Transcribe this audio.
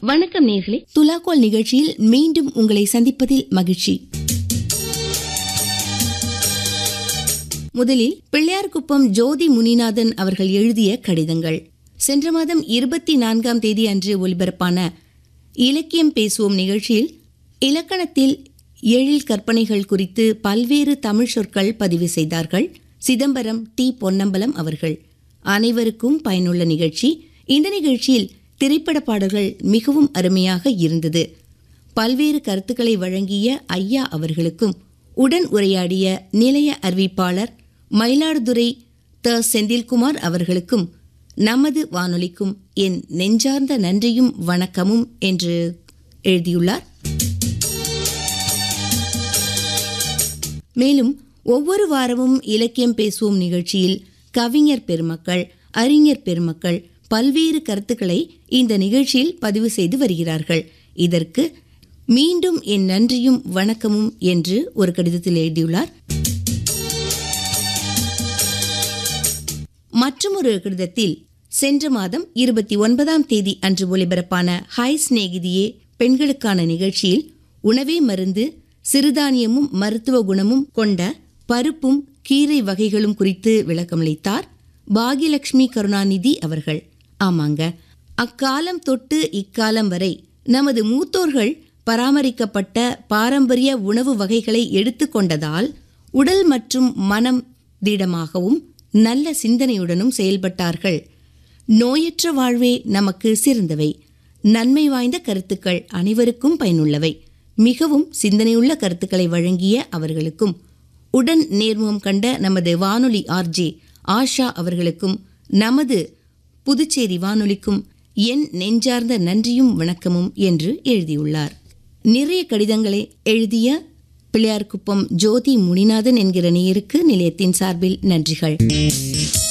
வணக்கம் நேர்களே துலாக்கோல் நிகழ்ச்சியில் மீண்டும் உங்களை சந்திப்பதில் மகிழ்ச்சி முதலில் பிள்ளையார்குப்பம் ஜோதி முனிநாதன் அவர்கள் எழுதிய கடிதங்கள் சென்ற மாதம் இருபத்தி நான்காம் தேதி அன்று ஒலிபரப்பான இலக்கியம் பேசுவோம் நிகழ்ச்சியில் இலக்கணத்தில் எழில் கற்பனைகள் குறித்து பல்வேறு தமிழ் சொற்கள் பதிவு செய்தார்கள் சிதம்பரம் டி பொன்னம்பலம் அவர்கள் அனைவருக்கும் பயனுள்ள நிகழ்ச்சி இந்த நிகழ்ச்சியில் திரைப்பட பாடல்கள் மிகவும் அருமையாக இருந்தது பல்வேறு கருத்துக்களை வழங்கிய ஐயா அவர்களுக்கும் உடன் உரையாடிய நிலைய அறிவிப்பாளர் மயிலாடுதுறை த செந்தில்குமார் அவர்களுக்கும் நமது வானொலிக்கும் என் நெஞ்சார்ந்த நன்றியும் வணக்கமும் என்று எழுதியுள்ளார் மேலும் ஒவ்வொரு வாரமும் இலக்கியம் பேசுவோம் நிகழ்ச்சியில் கவிஞர் பெருமக்கள் அறிஞர் பெருமக்கள் பல்வேறு கருத்துக்களை இந்த நிகழ்ச்சியில் பதிவு செய்து வருகிறார்கள் இதற்கு மீண்டும் என் நன்றியும் வணக்கமும் என்று ஒரு கடிதத்தில் எழுதியுள்ளார் மற்றொரு கடிதத்தில் சென்ற மாதம் இருபத்தி ஒன்பதாம் தேதி அன்று ஒலிபரப்பான ஹாய் சிநேகிதியே பெண்களுக்கான நிகழ்ச்சியில் உணவே மருந்து சிறுதானியமும் மருத்துவ குணமும் கொண்ட பருப்பும் கீரை வகைகளும் குறித்து விளக்கமளித்தார் பாகியலட்சுமி கருணாநிதி அவர்கள் ஆமாங்க அக்காலம் தொட்டு இக்காலம் வரை நமது மூத்தோர்கள் பராமரிக்கப்பட்ட பாரம்பரிய உணவு வகைகளை எடுத்துக்கொண்டதால் உடல் மற்றும் மனம் திடமாகவும் நல்ல சிந்தனையுடனும் செயல்பட்டார்கள் நோயற்ற வாழ்வே நமக்கு சிறந்தவை நன்மை வாய்ந்த கருத்துக்கள் அனைவருக்கும் பயனுள்ளவை மிகவும் சிந்தனையுள்ள கருத்துக்களை வழங்கிய அவர்களுக்கும் உடன் நேர்முகம் கண்ட நமது வானொலி ஆர்ஜே ஆஷா அவர்களுக்கும் நமது புதுச்சேரி வானொலிக்கும் என் நெஞ்சார்ந்த நன்றியும் வணக்கமும் என்று எழுதியுள்ளார் நிறைய கடிதங்களை எழுதிய பிள்ளையார்குப்பம் ஜோதி முனிநாதன் என்கிற நேருக்கு நிலையத்தின் சார்பில் நன்றிகள்